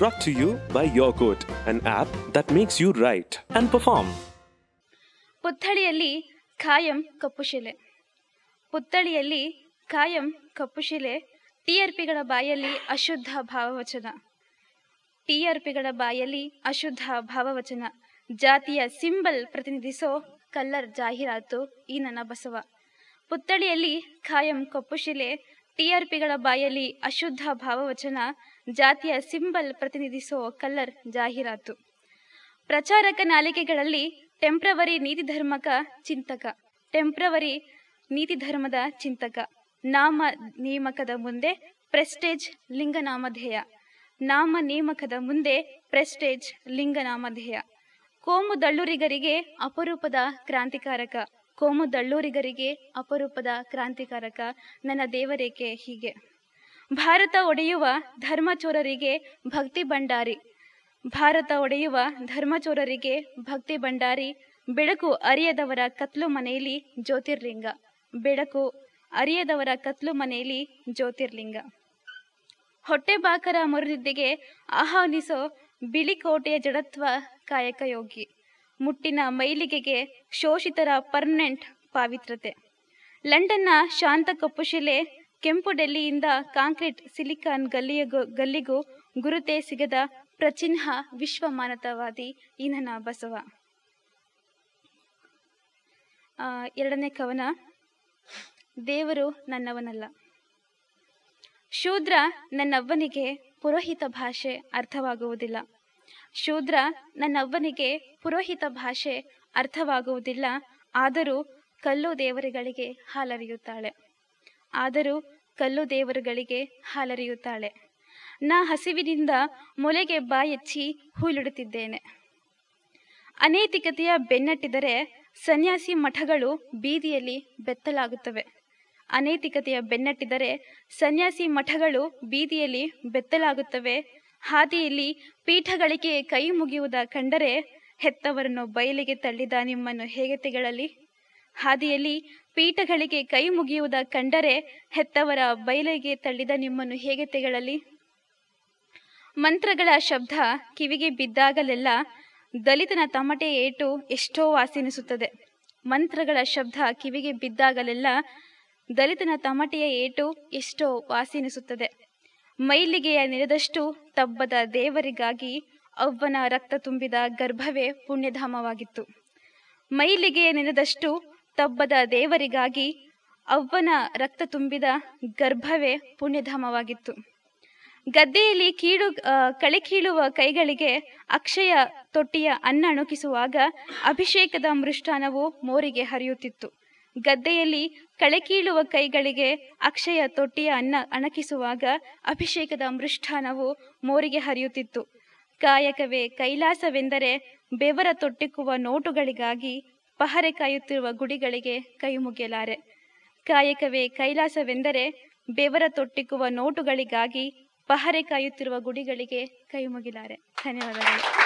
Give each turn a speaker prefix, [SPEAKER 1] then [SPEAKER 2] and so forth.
[SPEAKER 1] Brought to you by Yogourt, an app that makes you write and perform.
[SPEAKER 2] ಪುತ್ಥಳಿಯಲ್ಲಿ ಖಾಯಂ ಕಪ್ಪುಶಿಲೆ ಪುತ್ಥಳಿಯಲ್ಲಿ ಖಾಯಂ ಕಪ್ಪುಶಿಲೆ ಟಿಆರ್ಪಿಗಳ ಬಾಯಲ್ಲಿ ಅಶುದ್ಧ ಭಾವವಚನ ಟಿಆರ್ಪಿಗಳ ಬಾಯಲ್ಲಿ ಅಶುದ್ಧ ಭಾವವಚನ ಜಾತಿಯ ಸಿಂಬಲ್ ಪ್ರತಿನಿಧಿಸೋ ಕಲ್ಲರ್ ಜಾಹೀರಾತು ಈ ನನ್ನ ಬಸವ ಪುತ್ಥಳಿಯಲ್ಲಿ ಖಾಯಂ ಕಪ್ಪುಶಿಲೆ ಟಿಆರ್ಪಿಗಳ ಬಾಯಲ್ಲಿ ಅಶುದ್ಧ ಭಾವವಚನ ಜಾತಿಯ ಸಿಂಬಲ್ ಪ್ರತಿನಿಧಿಸೋ ಕಲ್ಲರ್ ಜಾಹೀರಾತು ಪ್ರಚಾರಕ ನಾಲಿಕೆಗಳಲ್ಲಿ ಟೆಂಪ್ರವರಿ ನೀತಿ ಧರ್ಮಕ ಚಿಂತಕ ಟೆಂಪ್ರವರಿ ನೀತಿ ಧರ್ಮದ ಚಿಂತಕ ನಾಮ ನೇಮಕದ ಮುಂದೆ ಪ್ರೆಸ್ಟೇಜ್ ಲಿಂಗನಾಮಧೇಯ ನಾಮ ನೇಮಕದ ಮುಂದೆ ಪ್ರೆಸ್ಟೇಜ್ ಲಿಂಗನಾಮಧೇಯ ಕೋಮು ದಳ್ಳುರಿಗರಿಗೆ ಅಪರೂಪದ ಕ್ರಾಂತಿಕಾರಕ ಕೋಮು ದಳ್ಳೂರಿಗರಿಗೆ ಅಪರೂಪದ ಕ್ರಾಂತಿಕಾರಕ ನನ್ನ ದೇವರೇಕೆ ಹೀಗೆ ಭಾರತ ಒಡೆಯುವ ಧರ್ಮಚೋರರಿಗೆ ಭಕ್ತಿ ಭಂಡಾರಿ ಭಾರತ ಒಡೆಯುವ ಧರ್ಮಚೋರರಿಗೆ ಭಕ್ತಿ ಭಂಡಾರಿ ಬೆಳಕು ಅರಿಯದವರ ಕತ್ಲು ಮನೆಯಲ್ಲಿ ಜ್ಯೋತಿರ್ಲಿಂಗ ಬೆಳಕು ಅರಿಯದವರ ಕತ್ಲು ಮನೆಯಲ್ಲಿ ಜ್ಯೋತಿರ್ಲಿಂಗ ಹೊಟ್ಟೆಬಾಕರ ಮರುನಿದ್ದೆಗೆ ಆಹ್ವಾನಿಸೋ ಬಿಳಿಕೋಟೆಯ ಜಡತ್ವ ಕಾಯಕ ಯೋಗಿ ಮುಟ್ಟಿನ ಮೈಲಿಗೆಗೆ ಶೋಷಿತರ ಪರ್ಮನೆಂಟ್ ಪಾವಿತ್ರತೆ ಲಂಡನ್ನ ಶಾಂತ ಕಪ್ಪುಶಿಲೆ ಕೆಂಪು ಡೆಲ್ಲಿಯಿಂದ ಕಾಂಕ್ರೀಟ್ ಸಿಲಿಕಾನ್ ಗಲ್ಲಿಯಗೂ ಗಲ್ಲಿಗೂ ಗುರುತೇ ಸಿಗದ ಪ್ರಚಿಹ್ನ ವಿಶ್ವ ಮಾನವತಾವಾದಿ ಈ ನನ್ನ ಬಸವ ಆ, ಎರಡನೇ ಕವನ ದೇವರು ನನ್ನವನಲ್ಲ ಶೂದ್ರ ನನ್ನವ್ವನಿಗೆ ಪುರೋಹಿತ ಭಾಷೆ ಅರ್ಥವಾಗುವುದಿಲ್ಲ ಶೂದ್ರ ನನ್ನವ್ವನಿಗೆ ಪುರೋಹಿತ ಭಾಷೆ ಅರ್ಥವಾಗುವುದಿಲ್ಲ ಆದರೂ ಕಲ್ಲು ದೇವರುಗಳಿಗೆ ಹಾಲರಿಯುತ್ತಾಳೆ ಆದರೂ ಕಲ್ಲು ದೇವರುಗಳಿಗೆ ಹಾಲರಿಯುತ್ತಾಳೆ ನಾ ಹಸಿವಿನಿಂದ ಮೊಲೆಗೆ ಬಾಯೆಚ್ಚಿ ಹುಯಿಲಿಡುತ್ತಿದ್ದೇನೆ ಅನೈತಿಕತೆಯ ಬೆನ್ನಟ್ಟಿದರೆ ಸನ್ಯಾಸಿ ಮಠಗಳು ಬೀದಿಯಲ್ಲಿ ಬೆತ್ತಲಾಗುತ್ತವೆ ಅನೈತಿಕತೆಯ ಬೆನ್ನಟ್ಟಿದರೆ ಸನ್ಯಾಸಿ ಮಠಗಳು ಬೀದಿಯಲ್ಲಿ ಬೆತ್ತಲಾಗುತ್ತವೆ ಹಾದಿಯಲ್ಲಿ ಪೀಠಗಳಿಗೆ ಕೈ ಮುಗಿಯುವುದ ಕಂಡರೆ ಹೆತ್ತವರನ್ನು ಬಯಲಿಗೆ ತಳ್ಳಿದ ನಿಮ್ಮನ್ನು ಹೇಗೆ ತೆಗಳಲಿ ಹಾದಿಯಲ್ಲಿ ಪೀಠಗಳಿಗೆ ಕೈ ಮುಗಿಯುವುದ ಕಂಡರೆ ಹೆತ್ತವರ ಬಯಲಿಗೆ ತಳ್ಳಿದ ನಿಮ್ಮನ್ನು ಹೇಗೆ ತೆಗಳಲಿ ಮಂತ್ರಗಳ ಶಬ್ದ ಕಿವಿಗೆ ಬಿದ್ದಾಗಲೆಲ್ಲ ದಲಿತನ ತಮಟೆ ಏಟು ಎಷ್ಟೋ ವಾಸಿನಿಸುತ್ತದೆ ಮಂತ್ರಗಳ ಶಬ್ದ ಕಿವಿಗೆ ಬಿದ್ದಾಗಲೆಲ್ಲ ದಲಿತನ ತಮಟೆಯ ಏಟು ಎಷ್ಟೋ ವಾಸಿನಿಸುತ್ತದೆ ಮೈಲಿಗೆಯ ನೆನೆದಷ್ಟು ತಬ್ಬದ ದೇವರಿಗಾಗಿ ಅವ್ವನ ರಕ್ತ ತುಂಬಿದ ಗರ್ಭವೇ ಪುಣ್ಯಧಾಮವಾಗಿತ್ತು ಮೈಲಿಗೆಯ ನೆನೆದಷ್ಟು ತಬ್ಬದ ದೇವರಿಗಾಗಿ ಅವ್ವನ ರಕ್ತ ತುಂಬಿದ ಗರ್ಭವೇ ಪುಣ್ಯಧಾಮವಾಗಿತ್ತು ಗದ್ದೆಯಲ್ಲಿ ಕೀಳು ಆ, ಕಳೆ ಕೀಳುವ ಕೈಗಳಿಗೆ ಅಕ್ಷಯ ತೊಟ್ಟಿಯ ಅನ್ನ ಅಣುಕಿಸುವಾಗ ಅಭಿಷೇಕದ ಮೃಷ್ಟಾನವು ಮೋರಿಗೆ ಹರಿಯುತ್ತಿತ್ತು ಗದ್ದೆಯಲ್ಲಿ ಕಳೆ ಕೀಳುವ ಕೈಗಳಿಗೆ ಅಕ್ಷಯ ತೊಟ್ಟಿಯ ಅನ್ನ ಅಣಕಿಸುವಾಗ ಅಭಿಷೇಕದ ಮೃಷ್ಟಾನವು ಮೋರಿಗೆ ಹರಿಯುತ್ತಿತ್ತು ಕಾಯಕವೇ ಕೈಲಾಸವೆಂದರೆ ಬೆವರ ತೊಟ್ಟಿಕ್ಕುವ ನೋಟುಗಳಿಗಾಗಿ ಪಹರೆ ಕಾಯುತ್ತಿರುವ ಗುಡಿಗಳಿಗೆ ಕೈ ಮುಗಿಯಲಾರೆ ಕಾಯಕವೇ ಕೈಲಾಸವೆಂದರೆ ಬೆವರ ತೊಟ್ಟಿಕ್ಕುವ ನೋಟುಗಳಿಗಾಗಿ ಪಹರೆ ಕಾಯುತ್ತಿರುವ ಗುಡಿಗಳಿಗೆ ಕೈ ಮುಗಿಲಾರೆ ಧನ್ಯವಾದಗಳು